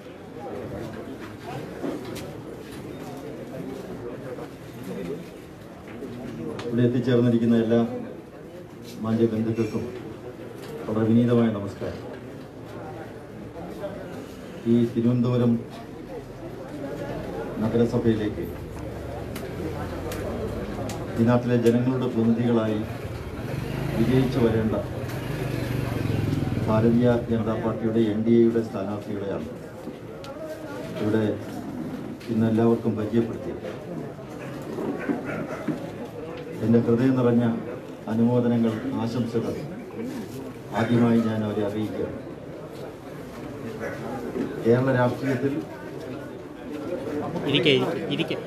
ഇവിടെ എത്തിച്ചേർന്നിരിക്കുന്ന എല്ലാ മാന്യ ബന്ധുക്കൾക്കും വളരെ വിനീതമായ നമസ്കാരം ഈ തിരുവനന്തപുരം നഗരസഭയിലേക്ക് ഈ നാട്ടിലെ ജനങ്ങളുടെ പ്രതിനിധികളായി വിജയിച്ചു വരേണ്ട ഭാരതീയ ജനതാ പാർട്ടിയുടെ എൻ ഡി എയുടെ സ്ഥാനാർത്ഥികളെയാണ് ഇവിടെ ഇന്ന് എല്ലാവർക്കും പരിചയപ്പെടുത്തിയത് എൻ്റെ ഹൃദയം നിറഞ്ഞ അനുമോദനങ്ങൾ ആശംസകൾ ആദ്യമായി ഞാൻ അവരെ അറിയിക്കുകയാണ് കേരള രാഷ്ട്രീയത്തിൽ ഇരിക്കെ ഇരിക്കെ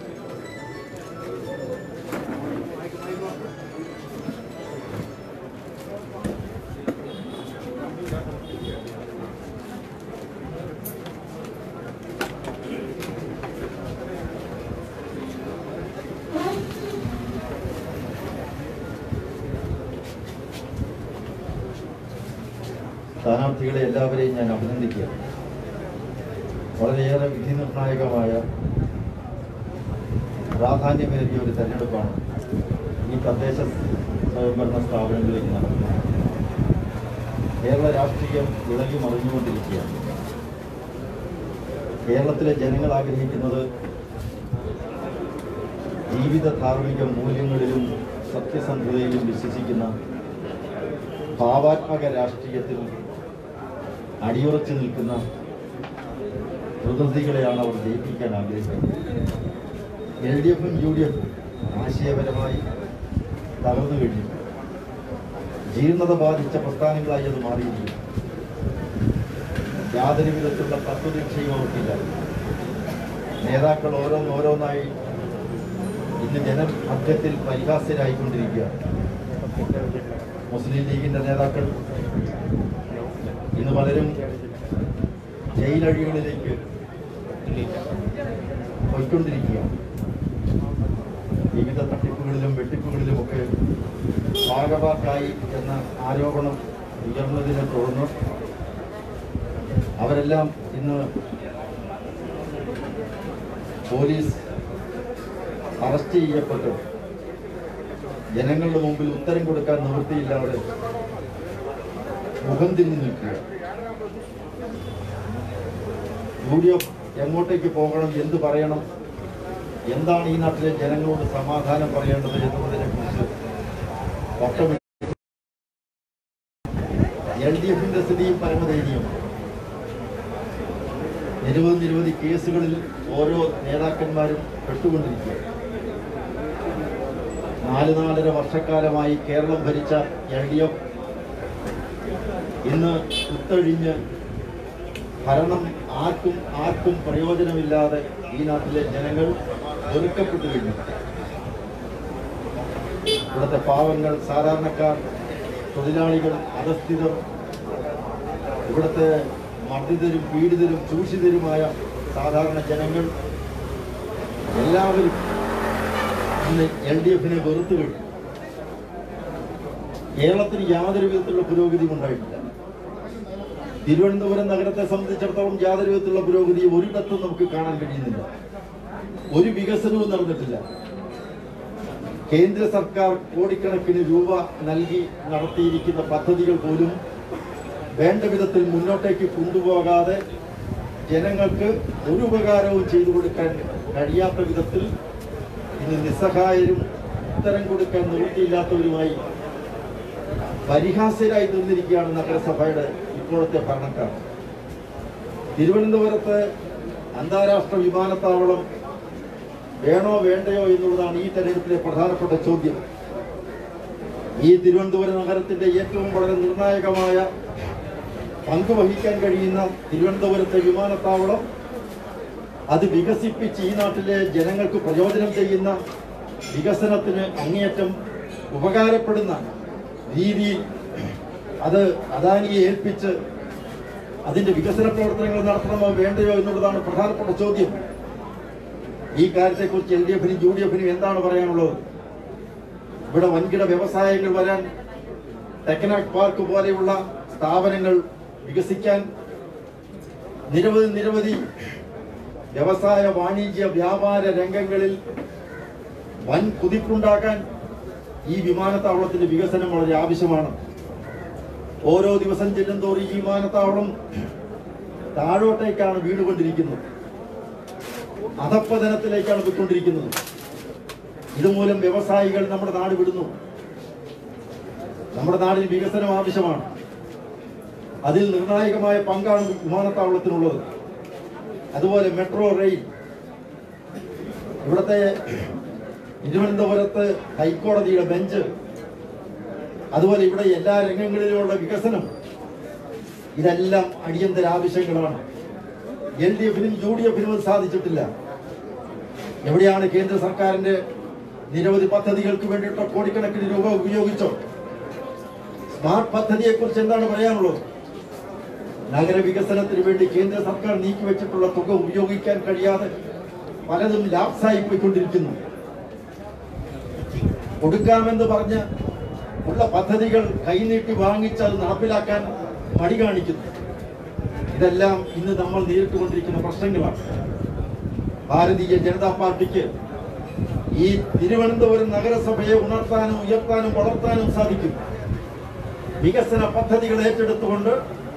സ്ഥാനാർത്ഥികളെ എല്ലാവരെയും ഞാൻ അഭിനന്ദിക്കുകയാണ് വളരെയേറെ വിധി നിർണായകമായ പ്രാധാന്യമേറിയ ഒരു തെരഞ്ഞെടുപ്പാണ് ഈ തദ്ദേശ സ്വയംഭരണ സ്ഥാപനങ്ങളിലേക്ക് നടക്കുന്നത് കേരള രാഷ്ട്രീയം ഇളകി മറിഞ്ഞുകൊണ്ടിരിക്കുകയാണ് കേരളത്തിലെ ജനങ്ങൾ ആഗ്രഹിക്കുന്നത് ജീവിത ധാർമ്മിക മൂല്യങ്ങളിലും സത്യസന്ധതയിലും വിശ്വസിക്കുന്ന ഭാവാത്മക രാഷ്ട്രീയത്തിൽ അടിയുറച്ചു നിൽക്കുന്ന പ്രതിനിധികളെയാണ് അവർ ജയിപ്പിക്കാൻ ആഗ്രഹിക്കുന്നത് എൽ ഡി എഫും യു ഡി എഫും ആശയപരമായി തകർന്നു കഴിഞ്ഞു ജീർണത ബാധിച്ച പ്രസ്ഥാനങ്ങളായി അത് മാറിയിരിക്കുന്നു യാതൊരു വിധത്തിലുള്ള തത്വദീക്ഷയും അവർക്കില്ല നേതാക്കൾ ഓരോന്നോരോന്നായി ഇന്ന് ജനമധ്യത്തിൽ പരിഹാസ്യരായിക്കൊണ്ടിരിക്കുകയാണ് മുസ്ലിം ലീഗിന്റെ നേതാക്കൾ ഇന്ന് പലരും ജയിലഴികളിലേക്ക് പോയിക്കൊണ്ടിരിക്കുകയാണ് വിവിധ തട്ടിപ്പുകളിലും വെട്ടിപ്പുകളിലുമൊക്കെ ഭാഗവാക്കായി എന്ന ആരോപണം ഉയർന്നതിനെ തുടർന്ന് അവരെല്ലാം ഇന്ന് പോലീസ് അറസ്റ്റ് ചെയ്യപ്പെട്ട് ജനങ്ങളുടെ മുമ്പിൽ ഉത്തരം കൊടുക്കാൻ നിവൃത്തിയില്ലാതെ മുഖം തിരിഞ്ഞു നിൽക്കുക യു ഡി എഫ് എങ്ങോട്ടേക്ക് പോകണം എന്ത് പറയണം എന്താണ് ഈ നാട്ടിലെ ജനങ്ങളോട് സമാധാനം പറയേണ്ടത് എന്നതിനെ കുറിച്ച് വട്ടമിട്ട് എൽ ഡി എഫിന്റെ സ്ഥിതിയും പരമദയനീയം നിരവധി നിരവധി കേസുകളിൽ ഓരോ നേതാക്കന്മാരും പെട്ടുകൊണ്ടിരിക്കുക നാല് നാലര വർഷക്കാലമായി കേരളം ഭരിച്ച എൽ ഡി എഫ് ഇന്ന് കുത്തഴിഞ്ഞ് ഭരണം ആർക്കും ആർക്കും പ്രയോജനമില്ലാതെ ഈ നാട്ടിലെ ജനങ്ങൾ ഒരുക്കപ്പെട്ടു കഴിഞ്ഞു ഇവിടുത്തെ പാവങ്ങൾ സാധാരണക്കാർ തൊഴിലാളികൾ അധസ്ഥിതർ ഇവിടുത്തെ മർദ്ദിതരും പീഡിതരും ചൂഷിതരുമായ സാധാരണ ജനങ്ങൾ എല്ലാവരും ഇന്ന് എൽ ഡി എഫിനെ വെറുത്തു കഴിഞ്ഞു കേരളത്തിന് യാതൊരു വിധത്തിലുള്ള പുരോഗതിയും ഉണ്ടായിട്ടില്ല തിരുവനന്തപുരം നഗരത്തെ സംബന്ധിച്ചിടത്തോളം യാതൊരു വിധത്തിലുള്ള പുരോഗതി ഒരിടത്തും നമുക്ക് കാണാൻ കഴിയുന്നില്ല ഒരു വികസനവും നടന്നിട്ടില്ല കേന്ദ്ര സർക്കാർ കോടിക്കണക്കിന് രൂപ നൽകി നടത്തിയിരിക്കുന്ന പദ്ധതികൾ പോലും വേണ്ട വിധത്തിൽ മുന്നോട്ടേക്ക് കൊണ്ടുപോകാതെ ജനങ്ങൾക്ക് ഒരു ഉപകാരവും ചെയ്തു കൊടുക്കാൻ കഴിയാത്ത വിധത്തിൽ ഇന്ന് നിസ്സഹായരും ഉത്തരം കൊടുക്കാൻ നിവൃത്തിയില്ലാത്തവരുമായി പരിഹാസ്യരായി നിന്നിരിക്കുകയാണ് നഗരസഭയുടെ ഇപ്പോഴത്തെ ഭരണക്കാർ തിരുവനന്തപുരത്ത് അന്താരാഷ്ട്ര വിമാനത്താവളം വേണോ വേണ്ടയോ എന്നുള്ളതാണ് ഈ തെരഞ്ഞെടുപ്പിലെ പ്രധാനപ്പെട്ട ചോദ്യം ഈ തിരുവനന്തപുരം നഗരത്തിന്റെ ഏറ്റവും വളരെ നിർണായകമായ പങ്ക് വഹിക്കാൻ കഴിയുന്ന തിരുവനന്തപുരത്തെ വിമാനത്താവളം അത് വികസിപ്പിച്ച് ഈ നാട്ടിലെ ജനങ്ങൾക്ക് പ്രയോജനം ചെയ്യുന്ന വികസനത്തിന് അങ്ങേയറ്റം ഉപകാരപ്പെടുന്ന രീതിയിൽ അത് അദാനിയെ ഏൽപ്പിച്ച് അതിന്റെ വികസന പ്രവർത്തനങ്ങൾ നടത്തണമോ വേണ്ടയോ എന്നുള്ളതാണ് പ്രധാനപ്പെട്ട ചോദ്യം ഈ കാര്യത്തെക്കുറിച്ച് എൽ ഡി എഫിനും യു ഡി എഫിനും എന്താണ് പറയാനുള്ളത് ഇവിടെ വൻകിട വ്യവസായങ്ങൾ വരാൻ ടെക്നാക് പാർക്ക് പോലെയുള്ള സ്ഥാപനങ്ങൾ വികസിക്കാൻ നിരവധി നിരവധി വ്യവസായ വാണിജ്യ വ്യാപാര രംഗങ്ങളിൽ വൻ കുതിപ്പുണ്ടാക്കാൻ ഈ വിമാനത്താവളത്തിന്റെ വികസനം വളരെ ആവശ്യമാണ് ഓരോ ദിവസം ചെല്ലുന്തോറും ഈ വിമാനത്താവളം താഴോട്ടേക്കാണ് വീണുകൊണ്ടിരിക്കുന്നത് അധപ്പതനത്തിലേക്കാണ് പോയിക്കൊണ്ടിരിക്കുന്നത് ഇതുമൂലം വ്യവസായികൾ നമ്മുടെ നാട് വിടുന്നു നമ്മുടെ നാടിന് വികസനം ആവശ്യമാണ് അതിൽ നിർണായകമായ പങ്കാണ് വിമാനത്താവളത്തിനുള്ളത് അതുപോലെ മെട്രോ റെയിൽ ഇവിടുത്തെ തിരുവനന്തപുരത്ത് ഹൈക്കോടതിയുടെ ബെഞ്ച് അതുപോലെ ഇവിടെ എല്ലാ രംഗങ്ങളിലുമുള്ള വികസനം ഇതെല്ലാം അടിയന്തര ആവശ്യങ്ങളാണ് എൽ ഡി എഫിനും യു ഡി എഫിനും അത് സാധിച്ചിട്ടില്ല എവിടെയാണ് കേന്ദ്ര സർക്കാരിന്റെ നിരവധി പദ്ധതികൾക്ക് വേണ്ടിയിട്ട് കോടിക്കണക്കിന് രൂപ ഉപയോഗിച്ചോ സ്മാർട്ട് പദ്ധതിയെ കുറിച്ച് എന്താണ് പറയാനുള്ളത് നഗരവികസനത്തിന് വേണ്ടി കേന്ദ്ര സർക്കാർ നീക്കിവെച്ചിട്ടുള്ള തുക ഉപയോഗിക്കാൻ കഴിയാതെ പലതും ലാപ്സായി പോയിക്കൊണ്ടിരിക്കുന്നു കൊടുക്കാമെന്ന് പറഞ്ഞ് ഉള്ള പദ്ധതികൾ കൈനീട്ടി വാങ്ങിച്ച് അത് നടപ്പിലാക്കാൻ മടി കാണിക്കുന്നു ഇതെല്ലാം ഇന്ന് നമ്മൾ നേരിട്ടുകൊണ്ടിരിക്കുന്ന പ്രശ്നങ്ങളാണ് ഭാരതീയ ജനതാ പാർട്ടിക്ക് ഈ തിരുവനന്തപുരം നഗരസഭയെ ഉണർത്താനും ഉയർത്താനും വളർത്താനും സാധിക്കും വികസന പദ്ധതികൾ ഏറ്റെടുത്തുകൊണ്ട്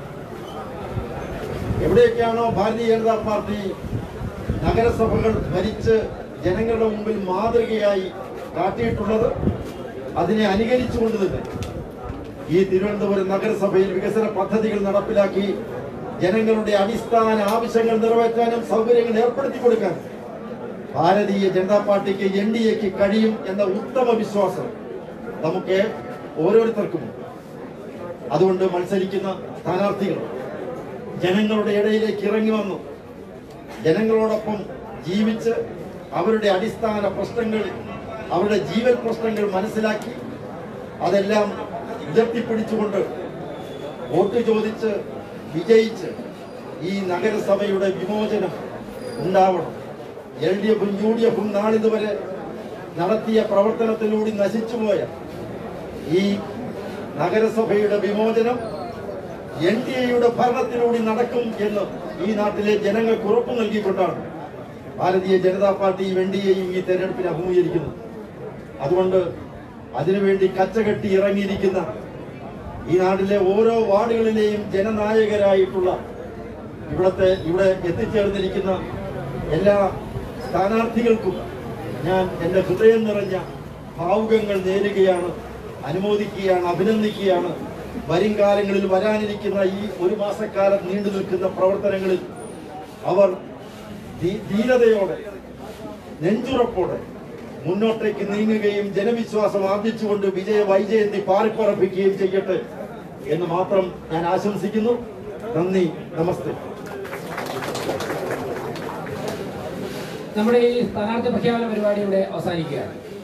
എവിടെയൊക്കെയാണോ ഭാരതീയ ജനതാ പാർട്ടി നഗരസഭകൾ ഭരിച്ച് ജനങ്ങളുടെ മുമ്പിൽ മാതൃകയായി കാട്ടിയിട്ടുള്ളത് അതിനെ അനുകരിച്ചുകൊണ്ട് തന്നെ ഈ തിരുവനന്തപുരം നഗരസഭയിൽ വികസന പദ്ധതികൾ നടപ്പിലാക്കി ജനങ്ങളുടെ അടിസ്ഥാന ആവശ്യങ്ങൾ നിറവേറ്റാനും സൗകര്യങ്ങൾ ഏർപ്പെടുത്തി കൊടുക്കാൻ ഭാരതീയ ജനതാ പാർട്ടിക്ക് എൻ ഡി എക്ക് കഴിയും എന്ന ഉത്തമ വിശ്വാസം നമുക്ക് ഓരോരുത്തർക്കും അതുകൊണ്ട് മത്സരിക്കുന്ന സ്ഥാനാർത്ഥികൾ ജനങ്ങളുടെ ഇടയിലേക്ക് ഇറങ്ങി വന്നു ജനങ്ങളോടൊപ്പം ജീവിച്ച് അവരുടെ അടിസ്ഥാന പ്രശ്നങ്ങൾ അവരുടെ ജീവൻ പ്രശ്നങ്ങൾ മനസ്സിലാക്കി അതെല്ലാം ഉയർത്തിപ്പിടിച്ചുകൊണ്ട് വോട്ട് ചോദിച്ച് വിജയിച്ച് ഈ നഗരസഭയുടെ വിമോചനം ഉണ്ടാവണം എൽ ഡി എഫും യു ഡി എഫും നാളിതുവരെ നടത്തിയ പ്രവർത്തനത്തിലൂടെ നശിച്ചുപോയ ഈ നഗരസഭയുടെ വിമോചനം എൻ ഡി എയുടെ ഭരണത്തിലൂടെ നടക്കും എന്ന് ഈ നാട്ടിലെ ജനങ്ങൾക്ക് ഉറപ്പ് നൽകിക്കൊണ്ടാണ് ഭാരതീയ ജനതാ പാർട്ടിയും എൻ ഡി എയും ഈ തെരഞ്ഞെടുപ്പിനെ അഭിമുഖീകരിക്കുന്നത് അതുകൊണ്ട് അതിനുവേണ്ടി കച്ചകെട്ടി ഇറങ്ങിയിരിക്കുന്ന ഈ നാട്ടിലെ ഓരോ വാർഡുകളിലെയും ജനനായകരായിട്ടുള്ള ഇവിടത്തെ ഇവിടെ എത്തിച്ചേർന്നിരിക്കുന്ന എല്ലാ സ്ഥാനാർത്ഥികൾക്കും ഞാൻ എൻ്റെ ഹൃദയം നിറഞ്ഞ ഭാവുകങ്ങൾ നേരുകയാണ് അനുമോദിക്കുകയാണ് അഭിനന്ദിക്കുകയാണ് വരും കാലങ്ങളിൽ വരാനിരിക്കുന്ന ഈ ഒരു മാസക്കാലം നീണ്ടു നിൽക്കുന്ന പ്രവർത്തനങ്ങളിൽ അവർ ധീ- ധീരതയോടെ നെഞ്ചുറപ്പോടെ മുന്നോട്ടേക്ക് നീങ്ങുകയും ജനവിശ്വാസം ആർജിച്ചുകൊണ്ട് വിജയ വൈജയന്തി പാറിപ്പറപ്പിക്കുകയും ചെയ്യട്ടെ എന്ന് മാത്രം ഞാൻ ആശംസിക്കുന്നു നന്ദി നമസ്തേ നമ്മുടെ ഈ സ്ഥാനാർത്ഥി പ്രഖ്യാപന പരിപാടി ഇവിടെ അവസാനിക്കുകയാണ്